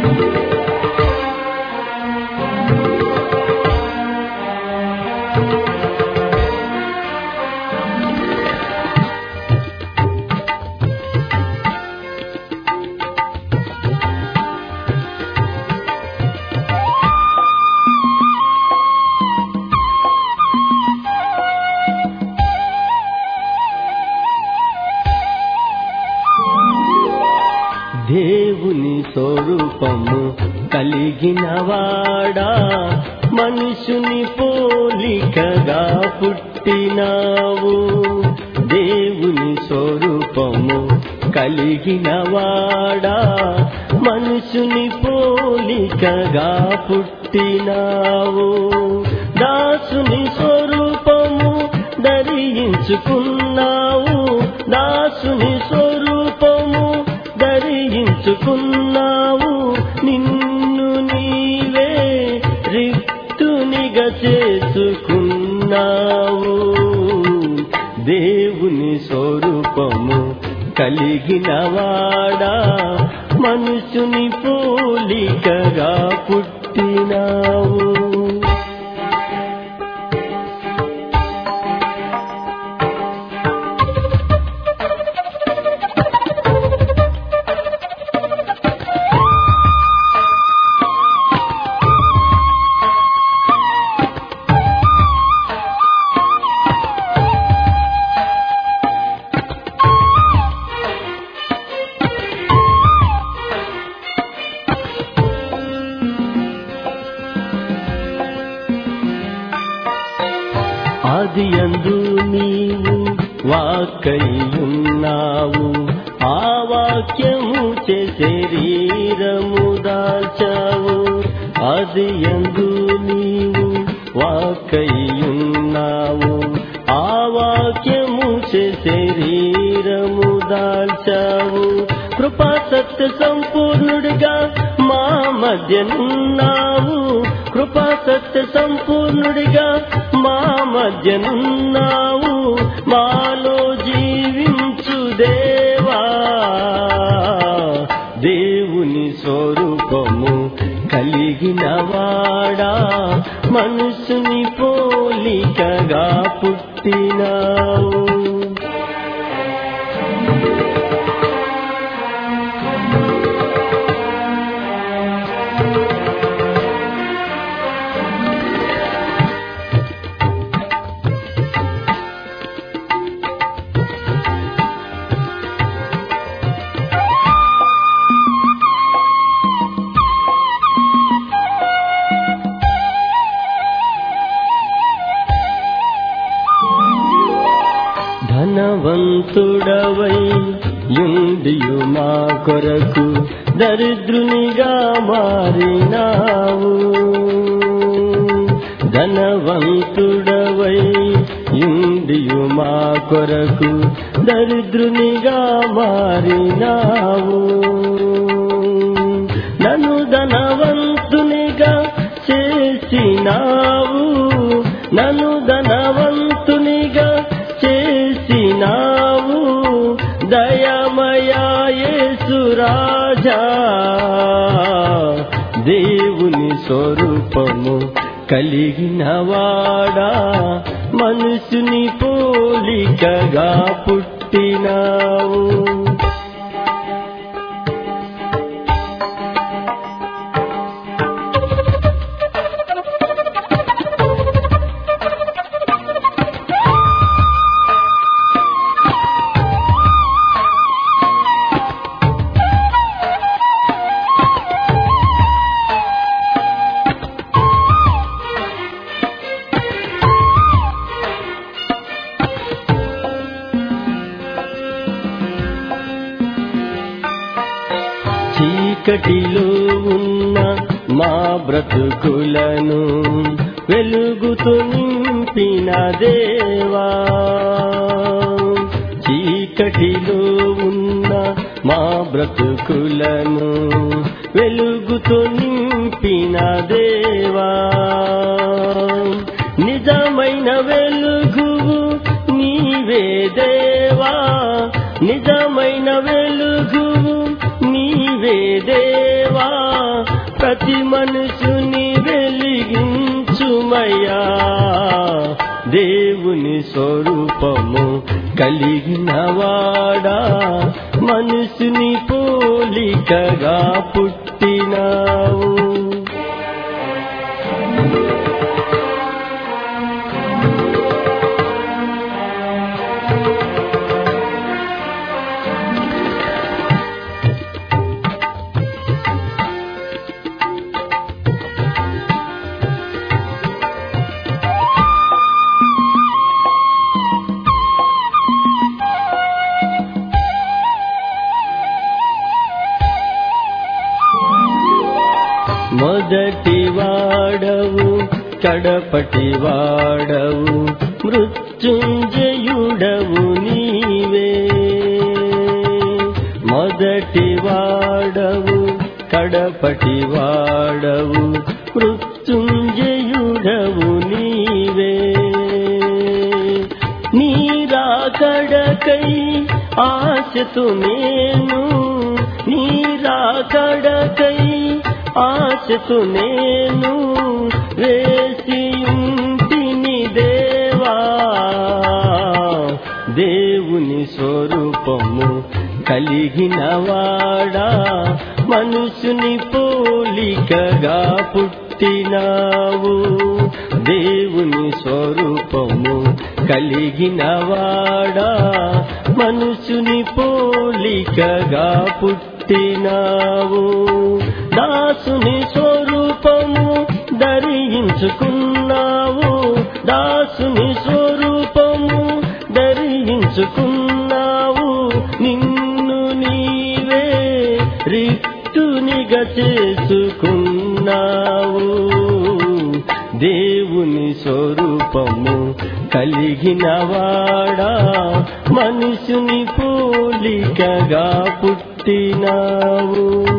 దేవుని స్వరూపము కలిగిన వాడా మనుషుని పోలికగా పుట్టినావు దేవుని స్వరూపము కలిగిన వాడా మనుషుని పోలికగా పుట్టినావు దాసుని స్వరూపము ధరించుకున్నావు దాసుని స్వరూపము ధరించుకున్నావు నిన్ను నీవే రిక్తునిగా చేసుకున్నావు దేవుని స్వరూపము కలిగిన వాడా మనుషుని పోలికగా పుట్టినావు ఆదియందు నీవు వాకయ్యున్నావు ఆ వాక్యము చే శరీరము దాచావు ఆదియందు నీవు వాకయ్యున్నావు ఆ వాక్యము చే శరీరము దాల్చావు కృపా సత్య సంపూర్ణుడిగా మా మధ్యనున్నావు కృపా సత్య సంపూర్ణుడిగా మా మధ్యనున్నావు మాలో జీవించు దేవా దేవుని స్వరూపము కలిగిన వాడా మనుషుని పోలికగా పుట్టినావు ధనవంతుడవై యుండియు మా కొరకు దరిద్రునిగా మారినావు ధనవంతుడవై యుండియు మా కొరకు దరిద్రునిగా మారినావు నన్ను ధనవంతునిగా చేసినావు నన్ను ధనవంతునిగా చేసినావు దయమయేసు రాజా దేవుని స్వరూపము కలిగిన వాడా మనుషుని పోలికగా పుట్టినావు చీకటిలో ఉన్న మా బ్రతుకులను వెలుగుతూ నింపిన దేవా చీకటిలో ఉన్న మా బ్రతుకులను వెలుగుతూ నింపిన దేవా నిజమైన వెలుగువు నీవే దేవా నిజమైన వెలుగువు నీవే దేవా ప్రతి మనుషుని వెలిగించుమయ్యా దేవుని స్వరూపము కలిగిన వాడా మనుషుని పోలికగా పుట్టినావు మొదటి వాడవు కడపటి వాడవు మృత్యుంజయుడవు నీవే మొదటి వాడవు కడపటి వాడవు మృత్యుంజయుడవు నీవే నీరాకడకై ఆశతు నేను నీరాకడకై ఆశతు నేను వేసియుంటిని దేవా దేవుని స్వరూపము కలిగిన వాడా మనుషుని పోలికగా పుట్టినావు దేవుని స్వరూపము కలిగిన వాడా మనుషుని పోలికగా పుట్టినావు దాసుని స్వరూపము ధరించుకున్నావు దాసుని స్వరూపము ధరించుకున్నావు నిన్ను నీవే రిక్తునిగా చేసుకున్నావు దేవుని స్వరూపము కలిగిన వాడా మనుషుని పోలికగా పుట్టినావు